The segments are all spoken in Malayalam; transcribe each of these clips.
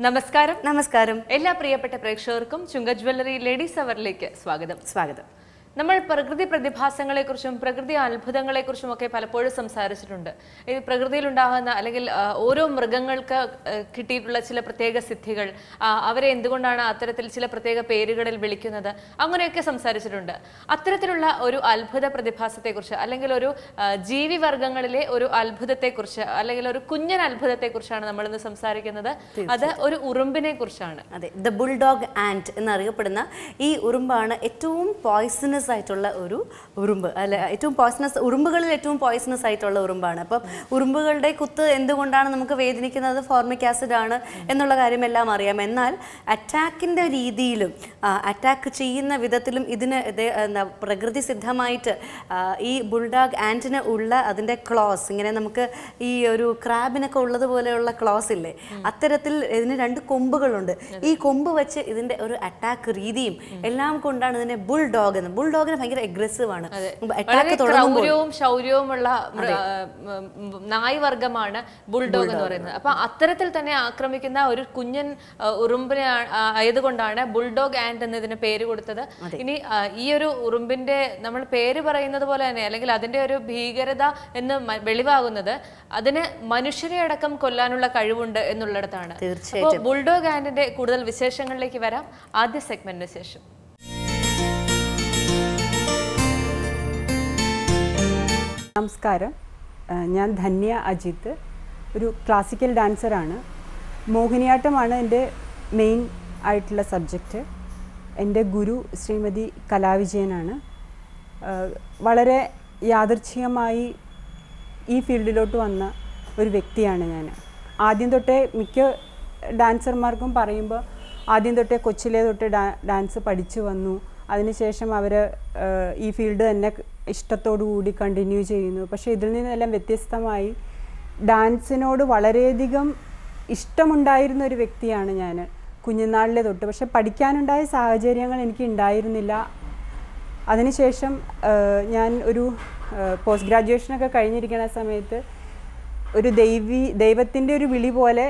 നമസ്കാരം നമസ്കാരം എല്ലാ പ്രിയപ്പെട്ട പ്രേക്ഷകർക്കും ചുങ്ക ജ്വല്ലറി ലേഡീസ് അവറിലേക്ക് സ്വാഗതം സ്വാഗതം നമ്മൾ പ്രകൃതി പ്രതിഭാസങ്ങളെക്കുറിച്ചും പ്രകൃതി അത്ഭുതങ്ങളെക്കുറിച്ചും ഒക്കെ പലപ്പോഴും സംസാരിച്ചിട്ടുണ്ട് ഇത് പ്രകൃതിയിലുണ്ടാകുന്ന അല്ലെങ്കിൽ ആ, ഓരോ മൃഗങ്ങൾക്ക് ആ, കിട്ടിയിട്ടുള്ള ചില പ്രത്യേക സിദ്ധികൾ ആ, അവരെ എന്തുകൊണ്ടാണ് അത്തരത്തിൽ ചില പ്രത്യേക പേരുകളിൽ വിളിക്കുന്നത് അങ്ങനെയൊക്കെ സംസാരിച്ചിട്ടുണ്ട് അത്തരത്തിലുള്ള ഒരു അത്ഭുത പ്രതിഭാസത്തെക്കുറിച്ച് അല്ലെങ്കിൽ ഒരു ആ, ജീവിവർഗങ്ങളിലെ ഒരു അത്ഭുതത്തെക്കുറിച്ച് അല്ലെങ്കിൽ ഒരു കുഞ്ഞൻ അത്ഭുതത്തെക്കുറിച്ചാണ് നമ്മൾ ഇന്ന് സംസാരിക്കുന്നത് അത് ഒരു ഉറുമ്പിനെ കുറിച്ചാണ് അതെ ദ ബുൾഡോഗ് ആൻഡ് എന്നറിയപ്പെടുന്ന ഈ ഉറുമ്പാണ് ഏറ്റവും പോയ്സണസ് ആയിട്ടുള്ള ഒരു ഉറുമ്പ് അല്ല ഏറ്റവും പോയ്സണസ് ഉറുമ്പുകളിൽ ഏറ്റവും പോയ്സണസ് ആയിട്ടുള്ള ഉറുമ്പാണ് അപ്പം ഉറുമ്പുകളുടെ കുത്ത് എന്തുകൊണ്ടാണ് നമുക്ക് വേദനിക്കുന്നത് ഫോർമിക് ആസിഡ് ആണ് എന്നുള്ള കാര്യമെല്ലാം അറിയാം എന്നാൽ അറ്റാക്കിൻ്റെ രീതിയിലും അറ്റാക്ക് ചെയ്യുന്ന വിധത്തിലും ഇതിന് ഇത് എന്താ പ്രകൃതി സിദ്ധമായിട്ട് ആ, ഈ ബുൾഡാഗ് ആൻറ്റിന് ഉള്ള അതിൻ്റെ ക്ലോസ് ഇങ്ങനെ നമുക്ക് ഈ ഒരു ക്രാബിനൊക്കെ ഉള്ളതുപോലെയുള്ള ക്ലോസ് ഇല്ലേ അത്തരത്തിൽ ഇതിന് രണ്ട് കൊമ്പുകളുണ്ട് ഈ കൊമ്പ് വെച്ച് ഇതിന്റെ ഒരു അറ്റാക്ക് രീതിയും എല്ലാം കൊണ്ടാണ് ഇതിനെ ബുൾ ഡോഗ് എന്ന് ബുൾ ഡോഗിന് ഭയങ്കര അഗ്രസീവ് ആണ് വളരെ അറ്റാക്ക് തുടങ്ങുമ്പോൾ ക്രൗര്യവും ശൗര്യവുമുള്ള മൃ- ആ, ഉം, ഉം, നായ് വർഗമാണ് ബുൾഡോഗ് എന്ന് പറയുന്നത് അപ്പൊ അത്തരത്തിൽ തന്നെ ആക്രമിക്കുന്ന ഒരു കുഞ്ഞൻ ആ, ഉറുമ്പിനെ ആ- ആ, ആയതുകൊണ്ടാണ് ബുൾഡോഗ് ആൻഡ് എന്ന് ഇതിന് പേര് കൊടുത്തത് ഇനി ആ, ഈ ഒരു ഉറുമ്പിന്റെ നമ്മൾ പേര് പറയുന്നത് പോലെ തന്നെ അല്ലെങ്കിൽ അതിന്റെ ഒരു ഭീകരത എന്ന് മ- വെളിവാകുന്നത് അതിന് മനുഷ്യരെ അടക്കം കൊല്ലാനുള്ള കഴിവുണ്ട് എന്നുള്ളിടത്താണ് തീർച്ചയായിട്ടും. അപ്പോൾ ബുൾഡോഗ് ആൻഡിന്റെ കൂടുതൽ വിശേഷങ്ങളിലേക്ക് വരാം ആദ്യ സെഗ്മെന്റിന് ശേഷം നമസ്കാരം ആ, ഞാൻ ധന്യ അജിത്ത് ഒരു ക്ലാസിക്കൽ ഡാൻസറാണ് മോഹിനിയാട്ടമാണ് എൻ്റെ മെയിൻ ആയിട്ടുള്ള സബ്ജക്റ്റ് എൻ്റെ ഗുരു ശ്രീമതി കലാവിജയനാണ് ആ, വളരെ യാദർച്ഛികമായി ഈ ഫീൽഡിലോട്ട് വന്ന ഒരു വ്യക്തിയാണ് ഞാൻ ആദ്യം തൊട്ടേ മിക്ക ഡാൻസർമാർക്കും പറയുമ്പോൾ ആദ്യം തൊട്ടേ കൊച്ചിലെ തൊട്ട് ഡാ ഡാൻസ് പഠിച്ചു വന്നു അതിനുശേഷം അവർ ഈ ഫീൽഡ് തന്നെ ഇഷ്ടത്തോടു കൂടി കണ്ടിന്യൂ ചെയ്യുന്നു പക്ഷേ ഇതിൽ നിന്നെല്ലാം വ്യത്യസ്തമായി ഡാൻസിനോട് വളരെയധികം ഇഷ്ടമുണ്ടായിരുന്ന ഒരു വ്യക്തിയാണ് ഞാൻ കുഞ്ഞുനാളിലെ തൊട്ട് പക്ഷെ പഠിക്കാനുണ്ടായ സാഹചര്യങ്ങൾ എനിക്ക് ഉണ്ടായിരുന്നില്ല അതിനുശേഷം ആഹ്, ഞാൻ ഒരു പോസ്റ്റ് ഗ്രാജുവേഷനൊക്കെ കഴിഞ്ഞിരിക്കുന്ന സമയത്ത് ഒരു ദൈവി ദൈവത്തിൻ്റെ ഒരു വിളി പോലെ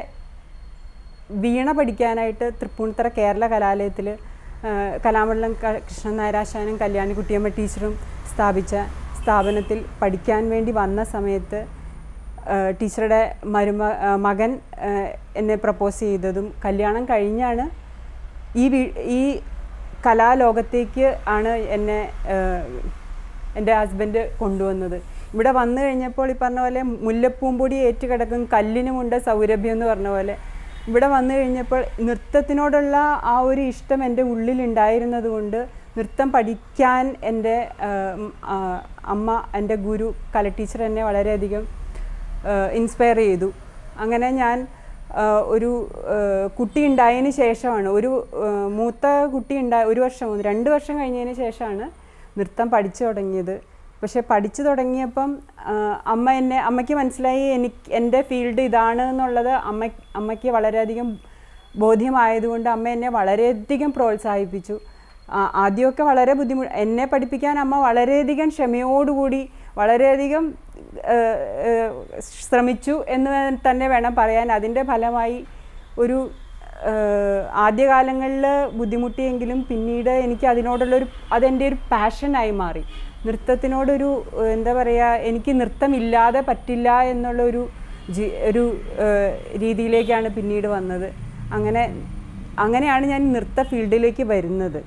വീണ പഠിക്കാനായിട്ട് തൃപ്പൂണിത്തറ കേരള കലാലയത്തിൽ കലാമണ്ഡലം ക- കൃഷ്ണൻ നായരാശാനും കല്യാണിക്കുട്ടിയമ്മ ടീച്ചറും സ്ഥാപിച്ച സ്ഥാപനത്തിൽ പഠിക്കാൻ വേണ്ടി വന്ന സമയത്ത് ആ, ടീച്ചറുടെ മരുമ ആ, മകൻ ആ, എന്നെ പ്രപ്പോസ് ചെയ്തതും കല്യാണം കഴിഞ്ഞാണ് ഈ വീ ഈ കലാലോകത്തേക്ക് ആണ് എന്നെ ആ, എൻ്റെ ഹസ്ബൻഡ് കൊണ്ടുവന്നത് ഇവിടെ വന്നു കഴിഞ്ഞപ്പോൾ ഈ പറഞ്ഞ പോലെ മുല്ലപ്പൂമ്പൊടി ഏറ്റുകിടക്കും കല്ലിനുമുണ്ട് സൗരഭ്യം എന്ന് പറഞ്ഞ പോലെ ഇവിടെ വന്നു കഴിഞ്ഞപ്പോൾ നൃത്തത്തിനോടുള്ള ആ ഒരു ഇഷ്ടം എൻ്റെ ഉള്ളിലുണ്ടായിരുന്നത് കൊണ്ട് നൃത്തം പഠിക്കാൻ എൻ്റെ ആ, ഉം, ആ, അമ്മ എൻ്റെ ഗുരു കല ടീച്ചർ എന്നെ വളരെയധികം ഇൻസ്പയർ ചെയ്തു അങ്ങനെ ഞാൻ ആ, ഒരു ആ, കുട്ടി ഉണ്ടായതിന് ശേഷമാണ് ഒരു ആ, മൂത്ത കുട്ടി ഉണ്ടായ ഒരു വർഷം രണ്ട് വർഷം കഴിഞ്ഞതിന് ശേഷമാണ് നൃത്തം പഠിച്ചു തുടങ്ങിയത് പക്ഷെ പഠിച്ചു തുടങ്ങിയപ്പം ആ, അമ്മ എന്നെ അമ്മയ്ക്ക് മനസ്സിലായി എനിക്ക് എൻ്റെ ഫീൽഡ് ഇതാണ് എന്നുള്ളത് അമ്മ അമ്മയ്ക്ക് വളരെയധികം ബോധ്യമായതുകൊണ്ട് അമ്മ എന്നെ വളരെയധികം പ്രോത്സാഹിപ്പിച്ചു ആ, ആദ്യമൊക്കെ വളരെ ബുദ്ധിമുട്ട് എന്നെ പഠിപ്പിക്കാൻ അമ്മ വളരെയധികം ക്ഷമയോടുകൂടി വളരെയധികം ആ, ആ, ശ്രമിച്ചു എന്ന് തന്നെ വേണം പറയാൻ അതിൻ്റെ ഫലമായി ഒരു ആഹ് ആദ്യകാലങ്ങളിൽ ബുദ്ധിമുട്ടിയെങ്കിലും പിന്നീട് എനിക്ക് അതിനോടുള്ളൊരു അതെൻ്റെ ഒരു പാഷനായി മാറി നൃത്തത്തിനോടൊരു ഏഹ് എന്താ പറയുക എനിക്ക് നൃത്തമില്ലാതെ പറ്റില്ല എന്നുള്ളൊരു ജി ഒരു ഏഹ് രീതിയിലേക്കാണ് പിന്നീട് വന്നത് അങ്ങനെ അങ്ങനെയാണ് ഞാൻ നൃത്ത ഫീൽഡിലേക്ക് വരുന്നത്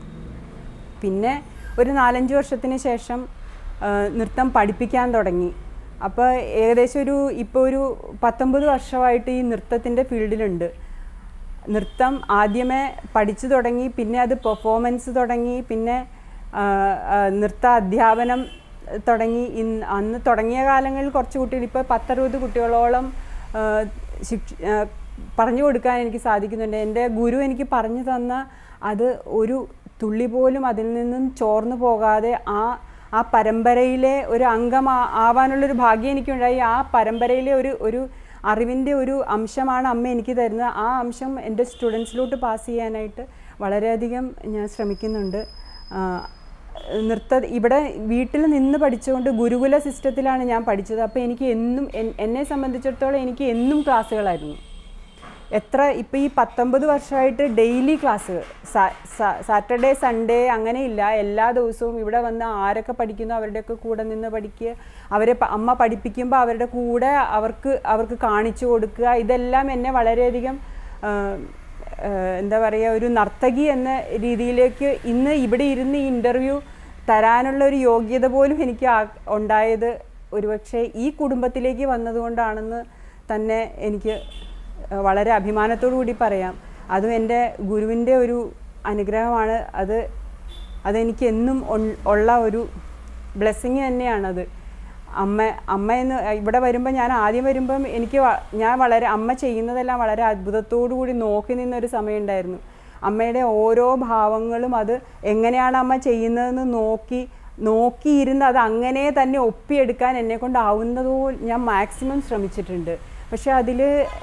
പിന്നെ ഒരു നാലഞ്ച് വർഷത്തിന് ശേഷം ആ, നൃത്തം പഠിപ്പിക്കാൻ തുടങ്ങി അപ്പോൾ ഏകദേശം ഒരു ഇപ്പോൾ ഒരു പത്തൊമ്പത് വർഷമായിട്ട് ഈ നൃത്തത്തിൻ്റെ ഫീൽഡിലുണ്ട് നൃത്തം ആദ്യമേ പഠിച്ചു തുടങ്ങി പിന്നെ അത് പെർഫോമൻസ് തുടങ്ങി പിന്നെ ആ, ആ, നൃത്ത അധ്യാപനം തുടങ്ങി ഇന്ന് അന്ന് തുടങ്ങിയ കാലങ്ങളിൽ കുറച്ച് കുട്ടികൾ ഇപ്പോൾ പത്തറുപത് കുട്ടികളോളം ആ, ശിക്ഷ ആ, പറഞ്ഞു കൊടുക്കാൻ എനിക്ക് സാധിക്കുന്നുണ്ട് എൻ്റെ ഗുരു എനിക്ക് പറഞ്ഞു തന്ന അത് ഒരു തുള്ളി പോലും അതിൽ നിന്നും ചോർന്നു പോകാതെ ആ ആ പരമ്പരയിലെ ഒരു അംഗം ആ- ആവാനുള്ളൊരു ഭാഗ്യം എനിക്കുണ്ടായി ആ പരമ്പരയിലെ ഒരു ഒരു അറിവിൻ്റെ ഒരു അംശമാണ് അമ്മ എനിക്ക് തരുന്നത് ആ അംശം എൻ്റെ സ്റ്റുഡൻസിലോട്ട് പാസ് ചെയ്യാനായിട്ട് വളരെയധികം ഞാൻ ശ്രമിക്കുന്നുണ്ട് ആ, നൃത്ത ഇവിടെ വീട്ടിൽ നിന്ന് പഠിച്ചുകൊണ്ട് ഗുരുകുല സിസ്റ്റത്തിലാണ് ഞാൻ പഠിച്ചത് അപ്പോൾ എനിക്ക് എന്നും എൻ- എന്നെ സംബന്ധിച്ചിടത്തോളം എനിക്ക് എന്നും ക്ലാസ്സുകളായിരുന്നു എത്ര ഇപ്പം ഈ പത്തൊമ്പത് വർഷമായിട്ട് ഡെയിലി ക്ലാസ് സാറ്റർഡേ സൺഡേ അങ്ങനെയില്ല എല്ലാ ദിവസവും ഇവിടെ വന്ന് ആരൊക്കെ പഠിക്കുന്നു അവരുടെയൊക്കെ കൂടെ നിന്ന് പഠിക്കുക അവരെ പ- അമ്മ പഠിപ്പിക്കുമ്പോൾ അവരുടെ കൂടെ അവർക്ക് അവർക്ക് കാണിച്ചു കൊടുക്കുക ഇതെല്ലാം എന്നെ വളരെയധികം ആ, ആ, എന്താ പറയുക ഒരു നർത്തകി എന്ന രീതിയിലേക്ക് ഇന്ന് ഇവിടെ ഇരുന്ന് ഈ ഇൻ്റർവ്യൂ തരാനുള്ള ഒരു യോഗ്യത പോലും എനിക്ക് ആ- ഉണ്ടായത് ഒരുപക്ഷെ ഈ കുടുംബത്തിലേക്ക് വന്നതുകൊണ്ടാണെന്ന് തന്നെ എനിക്ക് വളരെ അഭിമാനത്തോടു കൂടി പറയാം അതും എൻ്റെ ഗുരുവിൻ്റെ ഒരു അനുഗ്രഹമാണ് അത് അതെനിക്ക് എന്നും ഉൺ- ഉള്ള ഒരു ബ്ലെസ്സിങ് തന്നെയാണത് അമ്മ അമ്മ എന്ന് ഇവിടെ വരുമ്പോൾ ഞാൻ ആദ്യം വരുമ്പം എനിക്ക് വ- ഞാൻ വളരെ അമ്മ ചെയ്യുന്നതെല്ലാം വളരെ അത്ഭുതത്തോടു കൂടി നോക്കി നിന്നൊരു സമയമുണ്ടായിരുന്നു അമ്മയുടെ ഓരോ ഭാവങ്ങളും അത് എങ്ങനെയാണ് അമ്മ ചെയ്യുന്നതെന്ന് നോക്കി നോക്കിയിരുന്ന് അത് അങ്ങനെ തന്നെ ഒപ്പിയെടുക്കാൻ എന്നെ കൊണ്ടാവുന്നതോ ഞാൻ മാക്സിമം ശ്രമിച്ചിട്ടുണ്ട് പക്ഷെ അതിൽ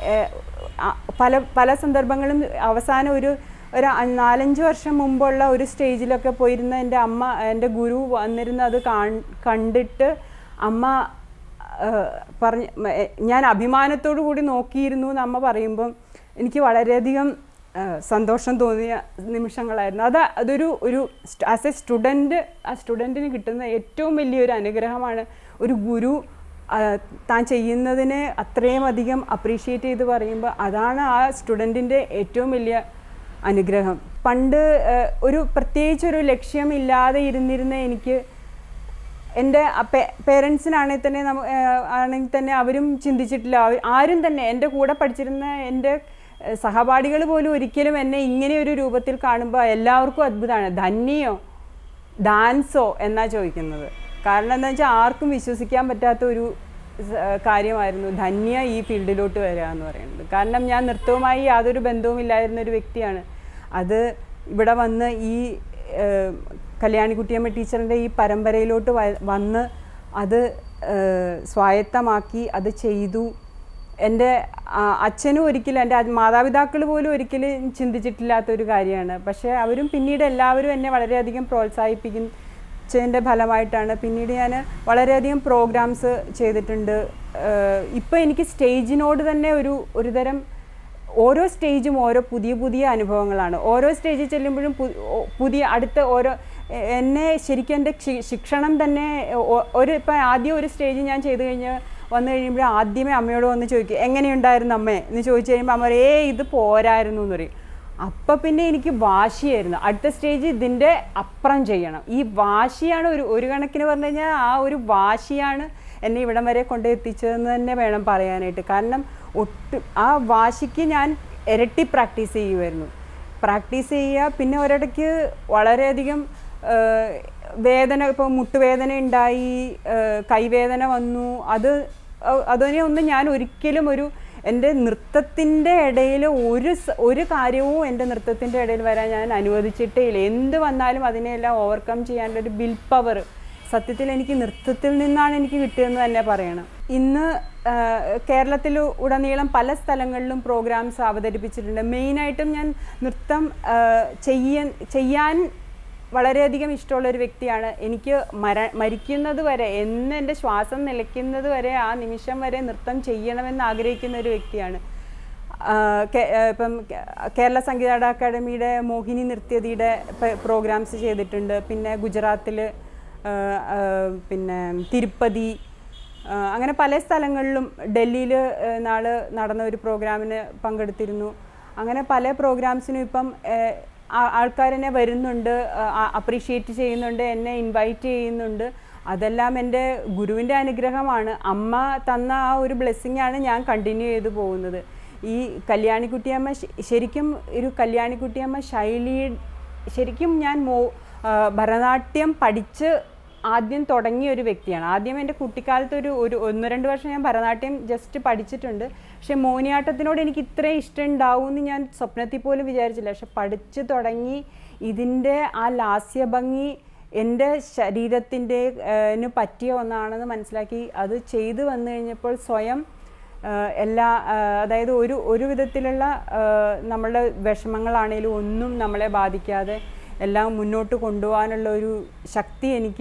പല പല സന്ദർഭങ്ങളും അവസാനം ഒരു ഒരു അ- നാലഞ്ച് വർഷം മുമ്പുള്ള ഒരു സ്റ്റേജിലൊക്കെ പോയിരുന്ന എൻ്റെ അമ്മ എൻ്റെ ഗുരു വന്നിരുന്ന് അത് കാൺ- കണ്ടിട്ട് അമ്മ പറഞ്ഞ് ഞാൻ അഭിമാനത്തോടു കൂടി നോക്കിയിരുന്നു എന്ന് അമ്മ പറയുമ്പം എനിക്ക് വളരെയധികം ആ, സന്തോഷം തോന്നിയ നിമിഷങ്ങളായിരുന്നു അത് അതൊരു ഒരു ആസ് എ സ്റ്റുഡൻറ്റ് ആ സ്റ്റുഡൻറ്റിന് കിട്ടുന്ന ഏറ്റവും വലിയൊരു അനുഗ്രഹമാണ് ഒരു ഗുരു ആ, താൻ ചെയ്യുന്നതിനെ അത്രയും അധികം അപ്രീഷിയേറ്റ് ചെയ്ത് പറയുമ്പോൾ അതാണ് ആ സ്റ്റുഡൻറ്റിൻ്റെ ഏറ്റവും വലിയ അനുഗ്രഹം പണ്ട് ആ, ഒരു പ്രത്യേകിച്ചൊരു ലക്ഷ്യമില്ലാതെ ഇരുന്നിരുന്ന എനിക്ക് എൻ്റെ പേരൻസിനാണെങ്കിൽ തന്നെ നമ്മ ഏഹ് ആണെങ്കിൽ തന്നെ അവരും ചിന്തിച്ചിട്ടില്ല അവ- ആരും തന്നെ എൻ്റെ കൂടെ പഠിച്ചിരുന്ന എൻ്റെ ഏഹ് സഹപാഠികൾ പോലും ഒരിക്കലും എന്നെ ഇങ്ങനെ ഒരു രൂപത്തിൽ കാണുമ്പോൾ എല്ലാവർക്കും അത്ഭുതമാണ് ധന്യോ ഡാൻസോ എന്നാ ചോദിക്കുന്നത് കാരണം എന്താ വെച്ചാൽ ആർക്കും വിശ്വസിക്കാൻ പറ്റാത്ത ഒരു സ- ഏഹ് കാര്യമായിരുന്നു ധന്യ ഈ ഫീൽഡിലോട്ട് വരിക എന്ന് പറയുന്നത് കാരണം ഞാൻ നൃത്തവുമായി യാതൊരു ബന്ധവുമില്ലായിരുന്ന ഒരു വ്യക്തിയാണ് അത് ഇവിടെ വന്ന് ഈ ഏഹ്, കല്യാണിക്കുട്ടിയമ്മ ടീച്ചറിൻ്റെ ഈ പരമ്പരയിലോട്ട് വ- വന്ന് അത് ഏഹ്, സ്വായത്തമാക്കി അത് ചെയ്തു എൻ്റെ ആ, അച്ഛനും ഒരിക്കലും എൻ്റെ മാതാപിതാക്കൾ പോലും ഒരിക്കലും ചിന്തിച്ചിട്ടില്ലാത്തൊരു കാര്യമാണ് പക്ഷേ അവരും പിന്നീട് എല്ലാവരും എന്നെ വളരെയധികം പ്രോത്സാഹിപ്പിക്കുന്നതിൻ്റെ ഫലമായിട്ടാണ് പിന്നീട് ഞാൻ വളരെയധികം പ്രോഗ്രാംസ് ചെയ്തിട്ടുണ്ട് ഇപ്പോൾ എനിക്ക് സ്റ്റേജിനോട് തന്നെ ഒരു ഒരുതരം ഓരോ സ്റ്റേജും ഓരോ പുതിയ പുതിയ അനുഭവങ്ങളാണ് ഓരോ സ്റ്റേജിൽ ചെല്ലുമ്പോഴും പു- ഓ- പുതിയ അടുത്ത ഓരോ എ- എന്നെ ശരിക്കും എൻ്റെ ശി- ശിക്ഷണം തന്നെ ഒ- ഒരു ഇപ്പം ആദ്യം ഒരു സ്റ്റേജ് ഞാൻ ചെയ്ത് കഴിഞ്ഞ് വന്നു കഴിയുമ്പോൾ ആദ്യമേ അമ്മയോട് വന്ന് ചോദിക്കും എങ്ങനെയുണ്ടായിരുന്നു അമ്മേ എന്ന് ചോദിച്ചു കഴിയുമ്പോൾ അമ്മ പറയും, ഏയ് ഇത് പോരായിരുന്നു എന്ന് പറയും അപ്പം പിന്നെ എനിക്ക് വാശിയായിരുന്നു അടുത്ത സ്റ്റേജ് ഇതിൻ്റെ അപ്പുറം ചെയ്യണം ഈ വാശിയാണ് ഒരു ഒരു കണക്കിന് പറഞ്ഞു കഴിഞ്ഞാൽ ആ ഒരു വാശിയാണ് എന്നെ ഇവിടം വരെ കൊണ്ടെത്തിച്ചതെന്ന് തന്നെ വേണം പറയാനായിട്ട് കാരണം ഒട്ടും ആ വാശിക്ക് ഞാൻ ഇരട്ടി പ്രാക്ടീസ് ചെയ്യുമായിരുന്നു പ്രാക്ടീസ് ചെയ്യുക പിന്നെ ഒരിടയ്ക്ക് വളരെയധികം ആ, വേദന ഇപ്പോൾ മുട്ടുവേദന ഉണ്ടായി ആ, കൈവേദന വന്നു അത് അ- അതിനെ ഒന്നും ഞാൻ ഒരിക്കലും ഒരു എൻ്റെ നൃത്തത്തിൻ്റെ ഇടയിൽ ഒരു സ- ഒരു കാര്യവും എൻ്റെ നൃത്തത്തിൻ്റെ ഇടയിൽ വരാൻ ഞാൻ അനുവദിച്ചിട്ടേ ഇല്ല എന്ത് വന്നാലും അതിനെല്ലാം ഓവർകം ചെയ്യാനുള്ള ഒരു ബിൽ പവർ സത്യത്തിൽ എനിക്ക് നൃത്തത്തിൽ നിന്നാണ് എനിക്ക് കിട്ടിയതെന്ന് തന്നെ പറയണം ഇന്ന് ആ, കേരളത്തിൽ ഉടനീളം പല സ്ഥലങ്ങളിലും പ്രോഗ്രാംസ് അവതരിപ്പിച്ചിട്ടുണ്ട് മെയിനായിട്ടും ഞാൻ നൃത്തം ആ, ചെയ്യാൻ ചെയ്യാൻ വളരെയധികം ഇഷ്ടമുള്ള ഒരു വ്യക്തിയാണ് എനിക്ക് മര മരിക്കുന്നത് വരെ എന്ന് എൻ്റെ ശ്വാസം നിലയ്ക്കുന്നത് വരെ ആ നിമിഷം വരെ നൃത്തം ചെയ്യണമെന്ന് ആഗ്രഹിക്കുന്ന ഒരു വ്യക്തിയാണ് ആ, കേ- ആ, ഇപ്പം കേ- കേരള സംഗീത അക്കാദമിയുടെ മോഹിനി നൃത്യതിയുടെ പ്രോഗ്രാംസ് ചെയ്തിട്ടുണ്ട് പിന്നെ ഗുജറാത്തിൽ പിന്നെ തിരുപ്പതി ആ, അങ്ങനെ പല സ്ഥലങ്ങളിലും ഡൽഹിയിൽ നാള് നടന്ന ഒരു പ്രോഗ്രാമിന് പങ്കെടുത്തിരുന്നു അങ്ങനെ പല പ്രോഗ്രാംസിനും ഇപ്പം ഏഹ്, ആ- ആൾക്കാരെന്നെ വരുന്നുണ്ട് അപ്രീഷിയേറ്റ് ചെയ്യുന്നുണ്ട് എന്നെ ഇൻവൈറ്റ് ചെയ്യുന്നുണ്ട് അതെല്ലാം എൻ്റെ ഗുരുവിൻ്റെ അനുഗ്രഹമാണ് അമ്മ തന്ന ആ ഒരു ബ്ലെസ്സിങ് ആണ് ഞാൻ കണ്ടിന്യൂ ചെയ്തു പോകുന്നത് ഈ കല്യാണിക്കുട്ടിയമ്മ ശ- ശരിക്കും ഒരു കല്യാണിക്കുട്ടിയമ്മ ശൈലി ശരിക്കും ഞാൻ മോ ആ, ഭരതനാട്യം പഠിച്ച് ആദ്യം തുടങ്ങിയ ഒരു വ്യക്തിയാണ് ആദ്യം എൻ്റെ കുട്ടിക്കാലത്ത് ഒരു ഒരു ഒന്ന് രണ്ട് വർഷം ഞാൻ ഭരതനാട്യം ജസ്റ്റ് പഠിച്ചിട്ടുണ്ട് പക്ഷെ മോഹിനിയാട്ടത്തിനോട് എനിക്ക് ഇത്രയും ഇഷ്ടം ഉണ്ടാവും എന്ന് ഞാൻ സ്വപ്നത്തിൽ പോലും വിചാരിച്ചില്ല പക്ഷെ പഠിച്ചു തുടങ്ങി ഇതിൻ്റെ ആ ലാസ്യഭംഗി എൻ്റെ ശരീരത്തിൻ്റെ ന് പറ്റിയ ഒന്നാണെന്ന് മനസ്സിലാക്കി അത് ചെയ്തു വന്നു കഴിഞ്ഞപ്പോൾ സ്വയം ആഹ് എല്ലാ ആഹ് അതായത് ഒരു ഒരു വിധത്തിലുള്ള ആഹ് നമ്മളുടെ വിഷമങ്ങളാണേലും ഒന്നും നമ്മളെ ബാധിക്കാതെ എല്ലാം മുന്നോട്ട് കൊണ്ടുപോകാനുള്ള ഒരു ശക്തി എനിക്ക്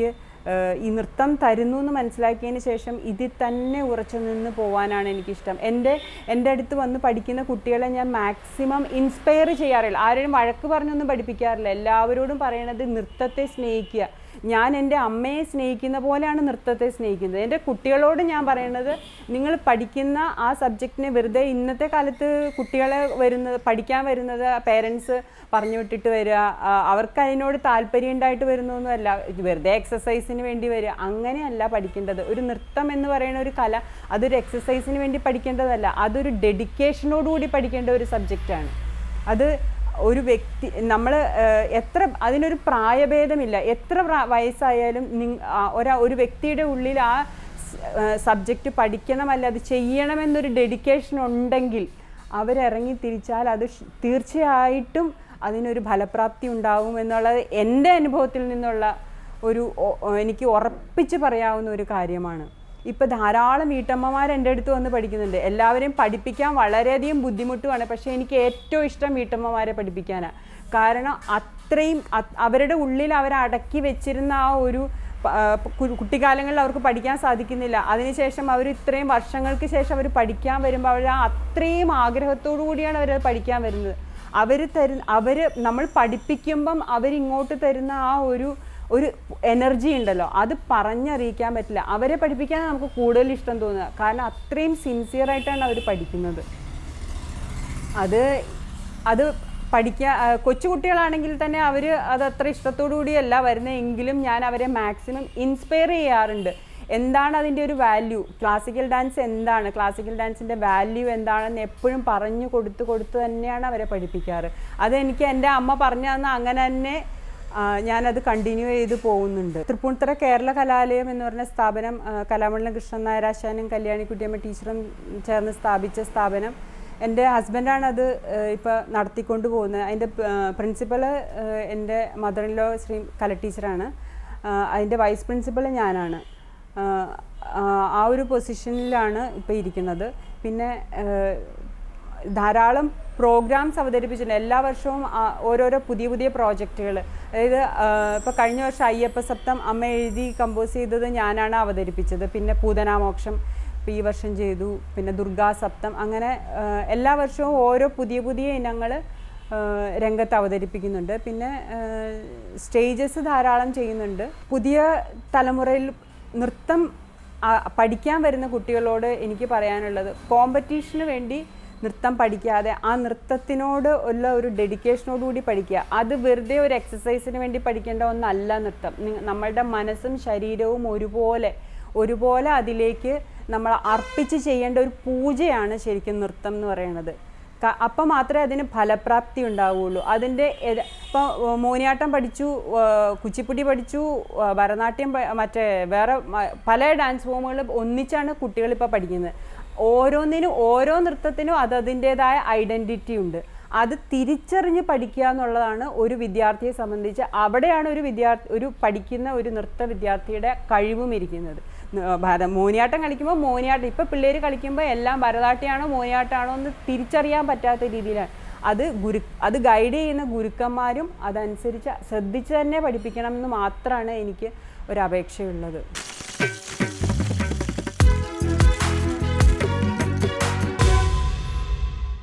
ഏഹ് ഈ നൃത്തം തരുന്നു എന്ന് മനസ്സിലാക്കിയതിന് ശേഷം ഇതിൽ തന്നെ ഉറച്ചു നിന്ന് പോകാനാണ് എനിക്കിഷ്ടം എൻ്റെ എൻ്റെ അടുത്ത് വന്ന് പഠിക്കുന്ന കുട്ടികളെ ഞാൻ മാക്സിമം ഇൻസ്പയർ ചെയ്യാറില്ല ആരെയും വഴക്ക് പറഞ്ഞൊന്നും പഠിപ്പിക്കാറില്ല എല്ലാവരോടും പറയണത് നൃത്തത്തെ സ്നേഹിക്കുക ഞാൻ എൻ്റെ അമ്മയെ സ്നേഹിക്കുന്ന പോലെയാണ് നൃത്തത്തെ സ്നേഹിക്കുന്നത് എൻ്റെ കുട്ടികളോട് ഞാൻ പറയുന്നത് നിങ്ങൾ പഠിക്കുന്ന ആ സബ്ജക്റ്റിനെ വെറുതെ ഇന്നത്തെ കാലത്ത് കുട്ടികളെ വരുന്നത് പഠിക്കാൻ വരുന്നത് പേരൻസ് പറഞ്ഞു വിട്ടിട്ട് വരിക ആ, അവർക്ക് അതിനോട് താല്പര്യം ഉണ്ടായിട്ട് വരുന്നൊന്നുമല്ല ഇത് വെറുതെ എക്സസൈസിന് വേണ്ടി വരിക അങ്ങനെയല്ല പഠിക്കേണ്ടത് ഒരു നൃത്തം എന്ന് പറയുന്ന ഒരു കല അതൊരു എക്സസൈസിന് വേണ്ടി പഠിക്കേണ്ടതല്ല അതൊരു ഡെഡിക്കേഷനോടുകൂടി പഠിക്കേണ്ട ഒരു സബ്ജക്റ്റാണ് അത് ഒരു വ്യക്തി നമ്മൾ എത്ര അതിനൊരു പ്രായഭേദമില്ല എത്ര പ്രാ വയസ്സായാലും നിങ് ആ, ഒരാ ഒരു വ്യക്തിയുടെ ഉള്ളിൽ ആ സബ്ജക്റ്റ് പഠിക്കണമല്ല അത് ചെയ്യണമെന്നൊരു ഡെഡിക്കേഷൻ ഉണ്ടെങ്കിൽ അവരിറങ്ങി തിരിച്ചാൽ അത് ഷ്- തീർച്ചയായിട്ടും അതിനൊരു ഫലപ്രാപ്തി ഉണ്ടാവും എന്നുള്ളത് എൻ്റെ അനുഭവത്തിൽ നിന്നുള്ള ഒരു ഒ- ഒ- എനിക്ക് ഉറപ്പിച്ച് പറയാവുന്ന ഒരു കാര്യമാണ് ഇപ്പം ധാരാളം വീട്ടമ്മമാർ എൻ്റെ അടുത്ത് വന്ന് പഠിക്കുന്നുണ്ട് എല്ലാവരെയും പഠിപ്പിക്കാൻ വളരെയധികം ബുദ്ധിമുട്ടുമാണ് പക്ഷേ എനിക്ക് ഏറ്റവും ഇഷ്ടം വീട്ടമ്മമാരെ പഠിപ്പിക്കാനാണ് കാരണം അത്രയും അത് അവരുടെ ഉള്ളിൽ അവർ അടക്കി വെച്ചിരുന്ന ആ ഒരു പ- ആ, കു- കുട്ടിക്കാലങ്ങളിൽ അവർക്ക് പഠിക്കാൻ സാധിക്കുന്നില്ല അതിനുശേഷം അവർ ഇത്രയും വർഷങ്ങൾക്ക് ശേഷം അവർ പഠിക്കാൻ വരുമ്പോൾ അവർ ആ അത്രയും ആഗ്രഹത്തോടു കൂടിയാണ് അവർ പഠിക്കാൻ വരുന്നത് അവർ തരുന്ന അവർ നമ്മൾ പഠിപ്പിക്കുമ്പം അവരിങ്ങോട്ട് തരുന്ന ആ ഒരു ഒരു എനർജി ഉണ്ടല്ലോ അത് പറഞ്ഞറിയിക്കാൻ പറ്റില്ല അവരെ പഠിപ്പിക്കാൻ നമുക്ക് കൂടുതൽ ഇഷ്ടം തോന്നുക കാരണം അത്രയും സിൻസിയർ ആയിട്ടാണ് അവർ പഠിക്കുന്നത് അത് അത് പഠിക്കാൻ കൊച്ചുകുട്ടികളാണെങ്കിൽ തന്നെ അവർ അത് അത്ര ഇഷ്ടത്തോടു കൂടിയല്ല വരുന്നതെങ്കിലും ഞാൻ അവരെ മാക്സിമം ഇൻസ്പയർ ചെയ്യാറുണ്ട് എന്താണ് അതിൻ്റെ ഒരു വാല്യൂ ക്ലാസിക്കൽ ഡാൻസ് എന്താണ് ക്ലാസിക്കൽ ഡാൻസിൻ്റെ വാല്യൂ എന്താണെന്ന് എപ്പോഴും പറഞ്ഞു കൊടുത്ത് കൊടുത്ത് തന്നെയാണ് അവരെ പഠിപ്പിക്കാറ് അതെനിക്ക് എൻ്റെ അമ്മ പറഞ്ഞു തന്ന അങ്ങനെ തന്നെ ആ, ഞാനത് കണ്ടിന്യൂ ചെയ്ത് പോകുന്നുണ്ട് തൃപ്പൂണിത്തറ കേരള കലാലയം എന്ന് പറഞ്ഞ സ്ഥാപനം ആ, കലാമണ്ഡലം കൃഷ്ണൻ നായരാശാനും കല്യാണിക്കുട്ടിയമ്മ ടീച്ചറും ചേർന്ന് സ്ഥാപിച്ച സ്ഥാപനം എൻ്റെ ഹസ്ബൻഡാണ് അത് ഇപ്പോൾ നടത്തിക്കൊണ്ട് പോകുന്നത് അതിൻ്റെ പ്രിൻസിപ്പള് എൻ്റെ മദർ ഇൻ ലോ ശ്രീ കല ടീച്ചറാണ് ആ, അതിൻ്റെ വൈസ് പ്രിൻസിപ്പൾ ഞാനാണ് ആ, ആ, ആ ഒരു പൊസിഷനിലാണ് ഇപ്പോൾ ഇരിക്കുന്നത് പിന്നെ ആ, ധാരാളം പ്രോഗ്രാംസ് അവതരിപ്പിച്ചിട്ടുണ്ട് എല്ലാ വർഷവും ആ, ഓരോരോ പുതിയ പുതിയ പ്രോജക്റ്റുകൾ അതായത് ഇപ്പോൾ കഴിഞ്ഞ വർഷം അയ്യപ്പ സപ്തം അമ്മ എഴുതി കമ്പോസ് ചെയ്തത് ഞാനാണ് അവതരിപ്പിച്ചത് പിന്നെ പൂതനാമോക്ഷം ഇപ്പോൾ ഈ വർഷം ചെയ്തു പിന്നെ ദുർഗാ സപ്തം അങ്ങനെ ആ, എല്ലാ വർഷവും ഓരോ പുതിയ പുതിയ ഇനങ്ങൾ രംഗത്ത് അവതരിപ്പിക്കുന്നുണ്ട് പിന്നെ സ്റ്റേജസ് ധാരാളം ചെയ്യുന്നുണ്ട് പുതിയ തലമുറയിൽ നൃത്തം ആ, പഠിക്കാൻ വരുന്ന കുട്ടികളോട് എനിക്ക് പറയാനുള്ളത് കോമ്പറ്റീഷന് വേണ്ടി നൃത്തം പഠിക്കാതെ ആ നൃത്തത്തിനോട് ഉള്ള ഒരു ഡെഡിക്കേഷനോടുകൂടി പഠിക്കുക അത് വെറുതെ ഒരു എക്സസൈസിന് വേണ്ടി പഠിക്കേണ്ട ഒന്നല്ല നൃത്തം നി- നമ്മളുടെ മനസ്സും ശരീരവും ഒരുപോലെ ഒരുപോലെ അതിലേക്ക് നമ്മൾ അർപ്പിച്ച് ചെയ്യേണ്ട ഒരു പൂജയാണ് ശരിക്കും നൃത്തം എന്ന് പറയുന്നത് ക- അപ്പം മാത്രമേ അതിന് ഫലപ്രാപ്തി ഉണ്ടാവുകയുള്ളൂ അതിൻ്റെ ഇപ്പോൾ മോഹിനിയാട്ടം പഠിച്ചു ആ, കുച്ചിപ്പുടി പഠിച്ചു ആ, ഭരതനാട്യം പ- മറ്റേ വേറെ മ- പല ഡാൻസ് ഫോമുകളും ഒന്നിച്ചാണ് കുട്ടികളിപ്പോൾ പഠിക്കുന്നത് ഓരോന്നിനും ഓരോ നൃത്തത്തിനും അത് അതിൻ്റേതായ ഐഡൻറ്റിറ്റി ഉണ്ട് അത് തിരിച്ചറിഞ്ഞ് പഠിക്കുക എന്നുള്ളതാണ് ഒരു വിദ്യാർത്ഥിയെ സംബന്ധിച്ച് അവിടെയാണ് ഒരു വിദ്യാർത്ഥി ഒരു പഠിക്കുന്ന ഒരു നൃത്ത വിദ്യാർത്ഥിയുടെ കഴിവും ഇരിക്കുന്നത് ന- ഭര മോഹിനിയാട്ടം കളിക്കുമ്പോൾ മോഹിനിയാട്ടം ഇപ്പോൾ പിള്ളേർ കളിക്കുമ്പോൾ എല്ലാം ഭരതനാട്യമാണോ മോഹിനിയാട്ടമാണോ എന്ന് തിരിച്ചറിയാൻ പറ്റാത്ത രീതിയിലാണ് അത് ഗുരു അത് ഗൈഡ് ചെയ്യുന്ന ഗുരുക്കന്മാരും അതനുസരിച്ച് ശ്രദ്ധിച്ച് തന്നെ പഠിപ്പിക്കണം എന്ന് മാത്രമാണ് എനിക്ക് ഒരു അപേക്ഷയുള്ളത്